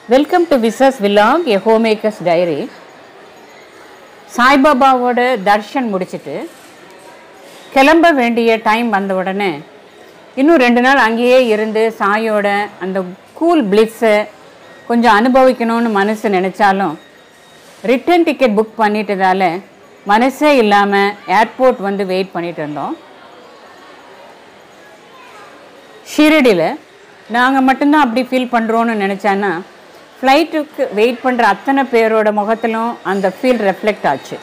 Welcome to விசஸ் vlog a homemakers diary சாய்பாபாவோட தர்ஷன் முடிச்சிட்டு கிளம்ப வேண்டிய டைம் வந்த உடனே இன்னும் ரெண்டு நாள் அங்கேயே இருந்து சாயோட அந்த கூல் பிளிஸ்ஸை கொஞ்சம் அனுபவிக்கணும்னு மனசு நினச்சாலும் ரிட்டர்ன் டிக்கெட் புக் பண்ணிட்டதால மனசே இல்லாமல் ஏர்போர்ட் வந்து வெயிட் பண்ணிட்டு இருந்தோம் ஷிரடியில் நாங்கள் மட்டும்தான் அப்படி ஃபீல் பண்ணுறோன்னு நினச்சான்னா ஃப்ளைட்டுக்கு வெயிட் பண்ணுற அத்தனை பேரோட முகத்திலும் அந்த ஃபீல் ரெஃப்ளெக்ட் ஆச்சு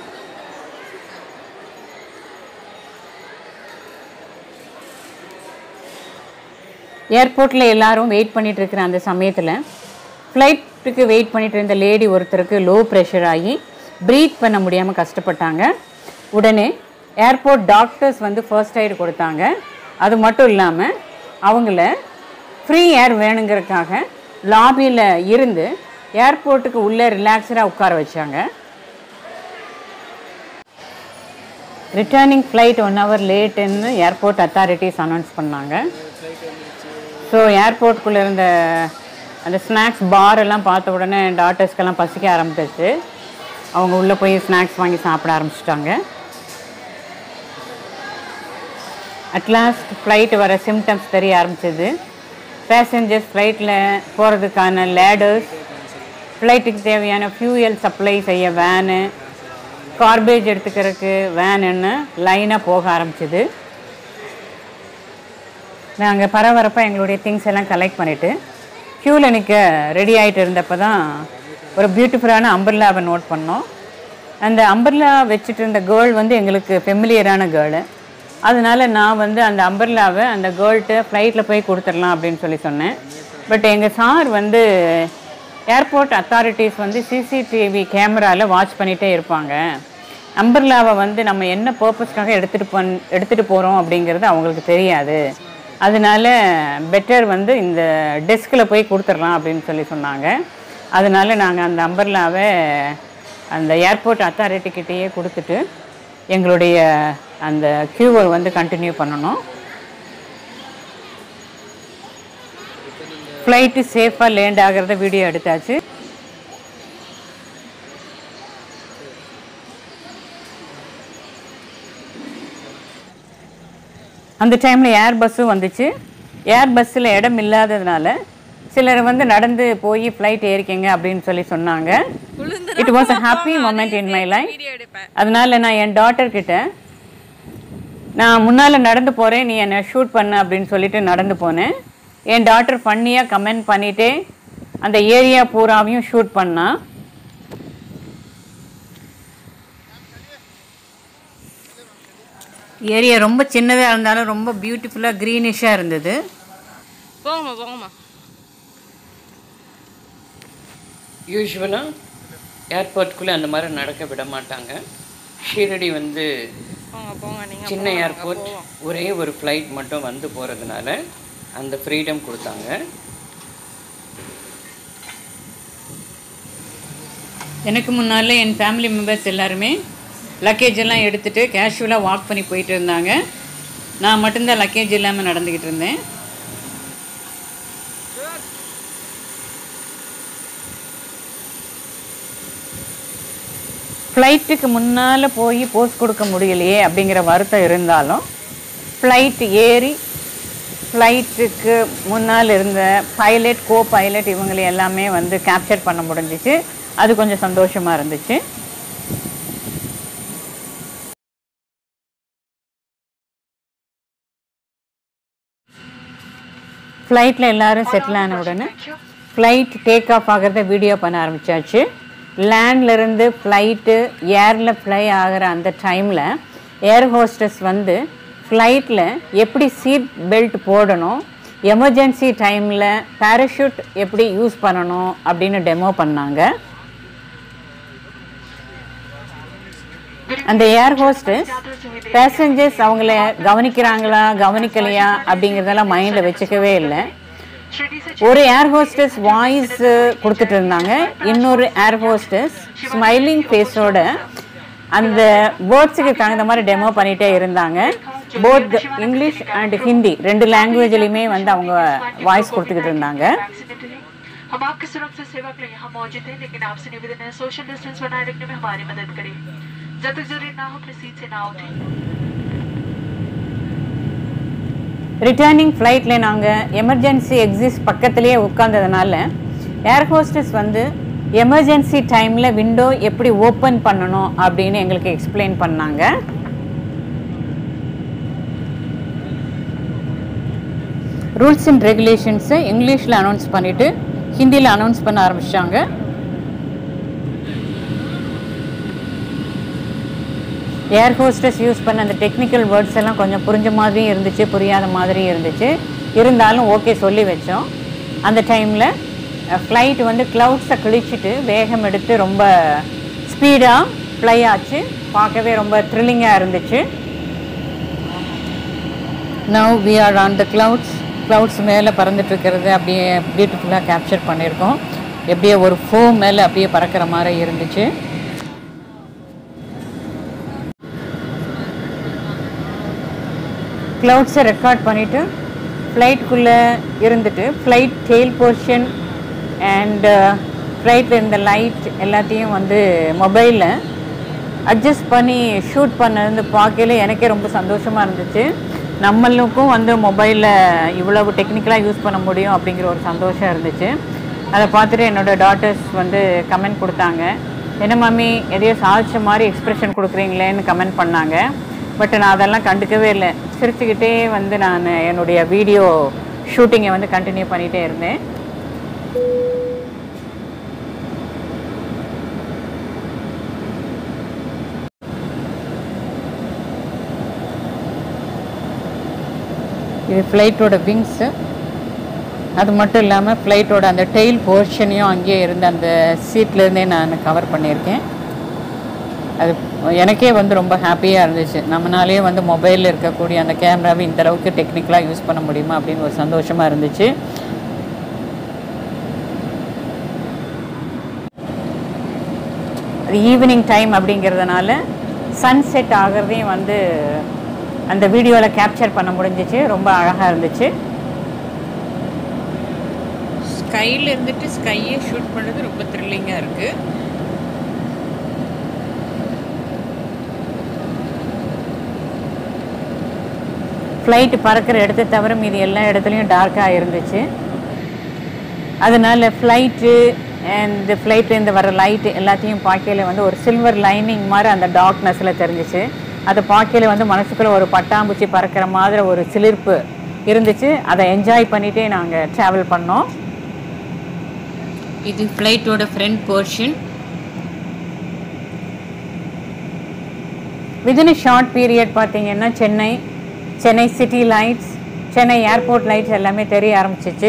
ஏர்போர்ட்டில் எல்லாரும் வெயிட் பண்ணிட்டு இருக்கிற அந்த சமயத்தில் ஃப்ளைட்டுக்கு வெயிட் பண்ணிட்டு இருந்த லேடி ஒருத்தருக்கு லோ ப்ரெஷர் ஆகி ப்ரீத் பண்ண முடியாமல் கஷ்டப்பட்டாங்க உடனே ஏர்போர்ட் டாக்டர்ஸ் வந்து ஃபர்ஸ்ட் எய்டு கொடுத்தாங்க அது மட்டும் இல்லாமல் அவங்கள ஃப்ரீ ஏர் வேணுங்கிறதுக்காக லாபியில் இருந்து ஏர்போர்ட்டுக்கு உள்ளே ரிலாக்ஸடாக உட்கார வச்சாங்க ரிட்டர்னிங் ஃப்ளைட் ஒன் ஹவர் லேட்டுன்னு ஏர்போர்ட் அத்தாரிட்டிஸ் அனௌன்ஸ் பண்ணாங்க ஸோ ஏர்போர்ட்டுக்குள்ளே இருந்த அந்த ஸ்நாக்ஸ் பார் எல்லாம் பார்த்த உடனே டாக்டர்ஸ்க்கெல்லாம் பசிக்க ஆரம்பிச்சிச்சு அவங்க உள்ளே போய் ஸ்நாக்ஸ் வாங்கி சாப்பிட ஆரம்பிச்சிட்டாங்க அட்லாஸ்ட் ஃப்ளைட் வர சிம்டம்ஸ் தெரிய ஆரம்பிச்சது பேசஞ்சர்ஸ் ஃப்ளைட்டில் போகிறதுக்கான லேடர்ஸ் ஃப்ளைட்டுக்கு தேவையான ஃபியூயல் சப்ளை செய்ய வேனு கார்பேஜ் எடுத்துக்கிறதுக்கு வேனுன்னு லைனாக போக ஆரம்பிச்சது நாங்கள் பரபரப்பாக எங்களுடைய திங்ஸ் எல்லாம் கலெக்ட் பண்ணிவிட்டு க்யூவில் நிற்க ரெடி ஆகிட்டு இருந்தப்போ தான் ஒரு பியூட்டிஃபுல்லான அம்பர்லாவை நோட் பண்ணோம் அந்த அம்பர்லா வச்சுட்டு இருந்த கேர்ள் வந்து எங்களுக்கு ஃபெமிலியரான கேர்ளு அதனால நான் வந்து அந்த அம்பர்லாவை அந்த கேர்ள்கிட்ட ஃப்ளைட்டில் போய் கொடுத்துடலாம் அப்படின்னு சொல்லி சொன்னேன் பட் எங்கள் சார் வந்து ஏர்போர்ட் அத்தாரிட்டிஸ் வந்து சிசிடிவி கேமராவில் வாட்ச் பண்ணிகிட்டே இருப்பாங்க அம்பர்லாவை வந்து நம்ம என்ன பர்பஸ்க்காக எடுத்துகிட்டு பண் எடுத்துகிட்டு போகிறோம் அப்படிங்கிறது அவங்களுக்கு தெரியாது அதனால பெட்டர் வந்து இந்த டெஸ்கில் போய் கொடுத்துடலாம் அப்படின்னு சொல்லி சொன்னாங்க அதனால நாங்கள் அந்த அம்பர்லாவை அந்த ஏர்போர்ட் அத்தாரிட்டிக்கிட்டேயே கொடுத்துட்டு எங்களுடைய அந்த க்யூவை வந்து கண்டினியூ பண்ணணும் ஃப்ளைட்டு சேஃபாக லேண்ட் ஆகிறத வீடியோ எடுத்தாச்சு அந்த டைமில் ஏர் பஸ்ஸும் வந்துச்சு ஏர் பஸ்ஸில் இடம் இல்லாததுனால சிலர் வந்து நடந்து போய் ஃப்ளைட் ஏறிக்கங்க அப்படின்னு சொல்லி சொன்னாங்க it was a happy moment in my life அதனால நான் என் டாட்டர் கிட்ட நான் முன்னால் நடந்து போகிறேன் நீ என்னை ஷூட் பண்ணு அப்படின்னு சொல்லிட்டு நடந்து போனேன் என் டாட்டர் ஃபன்னியாக கமெண்ட் பண்ணிட்டே அந்த ஏரியா பூராவையும் ஷூட் பண்ணா ஏரியா ரொம்ப சின்னதாக இருந்தாலும் ரொம்ப பியூட்டிஃபுல்லாக க்ரீனிஷாக இருந்தது போங்கம்மா போங்கம்மா யூஸ்வலாக ஏர்போர்ட்டுக்குள்ளே அந்த மாதிரி நடக்க விட மாட்டாங்க ஷீரடி வந்து போங்க போங்க நீங்கள் சின்ன ஏர்போர்ட் ஒரே ஒரு ஃப்ளைட் மட்டும் வந்து போகிறதுனால அந்த ஃப்ரீடம் கொடுத்தாங்க எனக்கு முன்னால் என் ஃபேமிலி மெம்பர்ஸ் எல்லாருமே லக்கேஜ் எல்லாம் எடுத்துகிட்டு கேஷுவலாக வாக் பண்ணி போயிட்டு இருந்தாங்க நான் மட்டும்தான் லக்கேஜ் இல்லாமல் நடந்துக்கிட்டு இருந்தேன் ஃப்ளைட்டுக்கு முன்னால் போய் போஸ்ட் கொடுக்க முடியலையே அப்படிங்கிற வருத்தம் இருந்தாலும் ஃப்ளைட் ஏறி ஃப்ளைட்டுக்கு முன்னால் இருந்த பைலட் கோ பைலட் இவங்களை எல்லாமே வந்து கேப்சர் பண்ண முடிஞ்சிச்சு அது கொஞ்சம் சந்தோஷமாக இருந்துச்சு ஃப்ளைட்டில் எல்லாரும் செட்டில் ஆன உடனே ஃப்ளைட் டேக் ஆஃப் ஆகிறத வீடியோ பண்ண ஆரம்பிச்சாச்சு லேண்ட்லேருந்து ஃப்ளைட்டு ஏரில் ஃப்ளை ஆகிற அந்த டைமில் ஏர் ஹோஸ்டஸ் வந்து ஃப்ளைட்டில் எப்படி சீட் பெல்ட் போடணும் எமர்ஜென்சி டைமில் பேராஷூட் எப்படி யூஸ் பண்ணணும் அப்படின்னு டெமோ பண்ணாங்க அந்த ஏர் ஹோஸ்டஸ் பேசஞ்சர்ஸ் அவங்கள கவனிக்கிறாங்களா கவனிக்கலையா அப்படிங்கிறதெல்லாம் மைண்டில் வச்சுக்கவே இல்லை ஒரு ஏர் ஹோஸ்டஸ் வாய்ஸ் கொடுத்துட்டு இருந்தாங்க இன்னொரு ஏர் ஹோஸ்டஸ் ஸ்மைலிங் ஃபேஸோட அந்த வேர்ட்ஸுக்கு தகுந்த மாதிரி டெமோ பண்ணிகிட்டே இருந்தாங்க போத் இங்கிலீஷ் அண்ட் ஹிந்தி ரெண்டு லாங்குவேஜ்லையுமே வந்து அவங்க வாய்ஸ் கொடுத்துக்கிட்டு இருந்தாங்க हम आपकी सुरक्षा सेवा के लिए यहाँ मौजूद हैं लेकिन आपसे निवेदन है सोशल डिस्टेंस बनाए रखने में हमारी मदद करें जब तक जरूरी ना हो अपनी सीट से ना उठें ரிட்டர்னிங் ஃப்ளைட்டில் நாங்கள் எமர்ஜென்சி எக்ஸிஸ் பக்கத்துலேயே உட்காந்ததுனால ஏர் ஹோஸ்டஸ் வந்து எமர்ஜென்சி டைமில் விண்டோ எப்படி ஓப்பன் பண்ணணும் அப்படின்னு எங்களுக்கு எக்ஸ்பிளைன் பண்ணாங்க ரூல்ஸ் அண்ட் ரெகுலேஷன்ஸை இங்கிலீஷில் அனௌன்ஸ் பண்ணிவிட்டு ஹிந்தியில் அனௌன்ஸ் பண்ண ஆரம்பிச்சிட்டாங்க ஏர் ஹோஸ்டஸ் யூஸ் பண்ண அந்த டெக்னிக்கல் வேர்ட்ஸ் எல்லாம் கொஞ்சம் புரிஞ்ச மாதிரியும் இருந்துச்சு புரியாத மாதிரியும் இருந்துச்சு இருந்தாலும் ஓகே சொல்லி வச்சோம் அந்த டைமில் ஃப்ளைட் வந்து க்ளவுட்ஸை கிழிச்சிட்டு வேகம் எடுத்து ரொம்ப ஸ்பீடாக ஃப்ளை ஆச்சு பார்க்கவே ரொம்ப த்ரில்லிங்காக இருந்துச்சு now we are on the clouds clouds மேலே பறந்துட்டு இருக்கிறது அப்படியே பியூட்டிஃபுல்லாக கேப்சர் பண்ணியிருக்கோம் எப்படியே ஒரு ஃபோம் மேலே அப்படியே பறக்கிற மாதிரி இருந்துச்சு க்ளவுட்ஸை ரெக்கார்ட் பண்ணிவிட்டு ஃப்ளைட்டுக்குள்ளே இருந்துட்டு ஃப்ளைட் டெயில் போர்ஷன் அண்ட் ஃப்ளைட்டில் இருந்த லைட் எல்லாத்தையும் வந்து மொபைலில் அட்ஜஸ்ட் பண்ணி ஷூட் பண்ணது பார்க்கல எனக்கே ரொம்ப சந்தோஷமாக இருந்துச்சு நம்மளுக்கும் வந்து மொபைலில் இவ்வளவு டெக்னிக்கலாக யூஸ் பண்ண முடியும் அப்படிங்கிற ஒரு சந்தோஷம் இருந்துச்சு அதை பார்த்துட்டு என்னோடய டாட்டர்ஸ் வந்து கமெண்ட் கொடுத்தாங்க என்ன மம்மி எதையோ சாதிச்ச மாதிரி எக்ஸ்ப்ரெஷன் கொடுக்குறீங்களேன்னு கமெண்ட் பண்ணாங்க பட் நான் அதெல்லாம் கண்டுக்கவே இல்லை சிரிச்சுக்கிட்டே வந்து நான் என்னுடைய வீடியோ ஷூட்டிங்கை வந்து கண்டினியூ பண்ணிகிட்டே இருந்தேன் இது ஃப்ளைட்டோட விங்ஸு அது மட்டும் இல்லாமல் ஃப்ளைட்டோட அந்த டெயில் போர்ஷனையும் அங்கேயே இருந்த அந்த சீட்லேருந்தே நான் கவர் பண்ணியிருக்கேன் அது எனக்கே வந்து ரொம்ப ஹாப்பியாக இருந்துச்சு நம்மனாலே வந்து மொபைலில் இருக்கக்கூடிய அந்த கேமராவை இந்த அளவுக்கு டெக்னிக்கலாக யூஸ் பண்ண முடியுமா அப்படின்னு ஒரு சந்தோஷமாக இருந்துச்சு அது ஈவினிங் டைம் அப்படிங்கிறதுனால சன்செட் ஆகிறதையும் வந்து அந்த வீடியோவில் கேப்சர் பண்ண முடிஞ்சிச்சு ரொம்ப அழகாக இருந்துச்சு ஸ்கையில் இருந்துட்டு ஸ்கையை ஷூட் பண்ணுறது ரொம்ப த்ரில்லிங்காக இருக்குது ஃப்ளைட்டு பறக்கிற இடத்த தவிர மீதி எல்லா இடத்துலையும் டார்க்காக இருந்துச்சு அதனால் ஃப்ளைட்டு அண்ட் ஃப்ளைட்லேருந்து வர லைட்டு எல்லாத்தையும் பார்க்கையில் வந்து ஒரு சில்வர் லைனிங் மாதிரி அந்த டார்க்னஸில் தெரிஞ்சிச்சு அதை பார்க்கையில் வந்து மனசுக்குள்ளே ஒரு பட்டாம்பூச்சி பறக்கிற மாதிரி ஒரு சிலிர்ப்பு இருந்துச்சு அதை என்ஜாய் பண்ணிகிட்டே நாங்கள் ட்ராவல் பண்ணோம் இது ஃப்ளைட்டோட front portion within short period பார்த்தீங்கன்னா Chennai Chennai city lights Chennai airport lights எல்லாமே தெரிய ஆரம்பிச்சிச்சு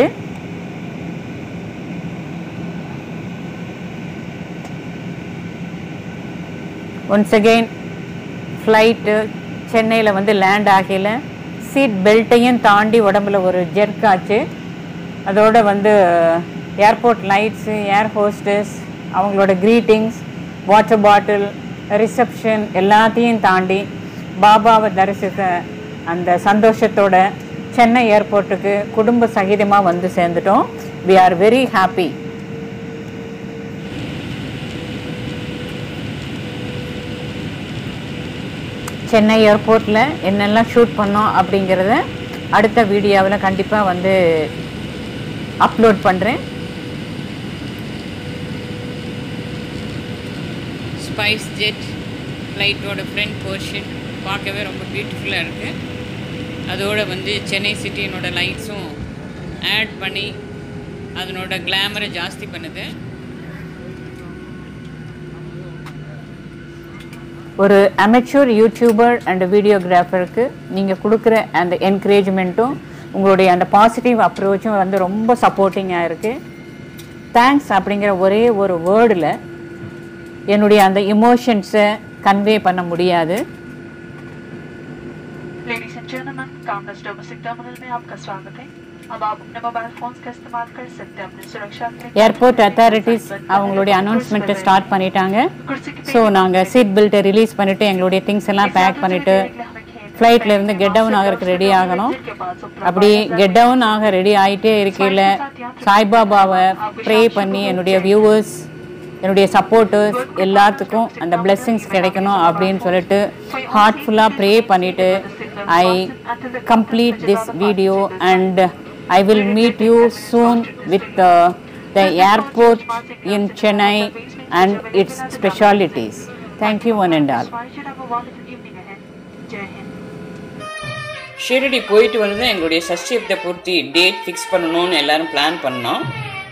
ஒன்ஸ் அகெயின் ஃப்ளைட்டு சென்னையில் வந்து லேண்ட் ஆகல சீட் பெல்ட்டையும் தாண்டி உடம்புல ஒரு ஜெர்க் ஆச்சு அதோட வந்து ஏர்போர்ட் லைட்ஸு ஏர் ஹோஸ்டஸ் அவங்களோட க்ரீட்டிங்ஸ் வாட்டர் பாட்டில் ரிசப்ஷன் எல்லாத்தையும் தாண்டி பாபாவை தரிசித்த அந்த சந்தோஷத்தோட சென்னை ஏர்போர்ட்டுக்கு குடும்ப சகிதமாக வந்து சேர்ந்துட்டோம் we are very happy Chennai ஏர்போர்ட்டில் என்னெல்லாம் ஷூட் பண்ணோம் அப்படிங்கிறத அடுத்த வீடியோவில் கண்டிப்பாக வந்து அப்லோட் பண்ணுறேன் ஸ்பைஸ் ஜெட் ஃப்ளைட்டோட ஃப்ரண்ட் போர்ஷன் பார்க்கவே ரொம்ப பியூட்டிஃபுல்லாக இருக்குது அதோட வந்து சென்னை சிட்டியினோட லைட்ஸும் ஆட் பண்ணி அதனோட கிளாமரை ஜாஸ்தி பண்ணுது ஒரு அமெச்சூர் யூடியூபர் அண்ட் வீடியோகிராஃபருக்கு நீங்கள் கொடுக்குற அந்த என்கரேஜ்மெண்ட்டும் உங்களுடைய அந்த பாசிட்டிவ் அப்ரோச்சும் வந்து ரொம்ப சப்போர்ட்டிங்காக இருக்குது தேங்க்ஸ் அப்படிங்கிற ஒரே ஒரு வேர்டில் என்னுடைய அந்த இமோஷன்ஸை கன்வே பண்ண முடியாது ladies and gentleman counters domestic terminal में आपका स्वागत है अब आप अपने मोबाइल फोन्स का इस्तेमाल कर सकते हैं अपनी सुरक्षा के लिए ஏர்போர்ட் அத்தாரிட்டிஸ் அவங்களுடைய அனௌன்ஸ்மெண்ட்டை ஸ்டார்ட் பண்ணிட்டாங்க कुर्सी की ஸோ நாங்கள் சீட் பெல்ட்டை ரிலீஸ் பண்ணிவிட்டு எங்களுடைய திங்ஸ் எல்லாம் பேக் பண்ணிவிட்டு हमें खेद ஃப்ளைட்டில் இருந்து கெட் டவுன் ஆகிறதுக்கு ரெடி ஆகணும் அப்படி கெட் டவுன் ஆக ரெடி ஆகிட்டே இருக்கையில் சாய்பாபாவை ப்ரே பண்ணி என்னுடைய வியூவர்ஸ் என்னுடைய சப்போர்ட்டர்ஸ் எல்லாத்துக்கும் அந்த blessings கிடைக்கணும் அப்படின்னு சொல்லிட்டு ஹார்ட்ஃபுல்லாக ப்ரே பண்ணிவிட்டு I complete this video and I will meet you soon with the airport in Chennai and its specialities thank you one and all Why should have a wonderful evening ahead. Jai Hind. Shirdi போயிட்டு வந்து எங்களுடைய சஷ்டியப்த பூர்த்தி date fix பண்ணணும்னு எல்லாரும் plan பண்ணோம்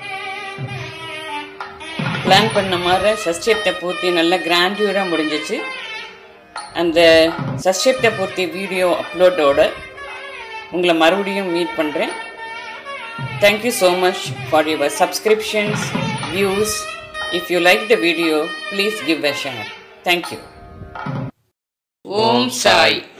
plan பண்ண மாதிரி சஷ்டியப்த பூர்த்தி நல்ல கிராண்டியூராக முடிஞ்சிச்சு அந்த சஷ்டியப்த பூர்த்தி வீடியோ அப்லோடோட உங்களை மறுபடியும் மீட் பண்ணுறேன் thank you so much for your subscriptions views if you like the video please give a share thank you Om Sai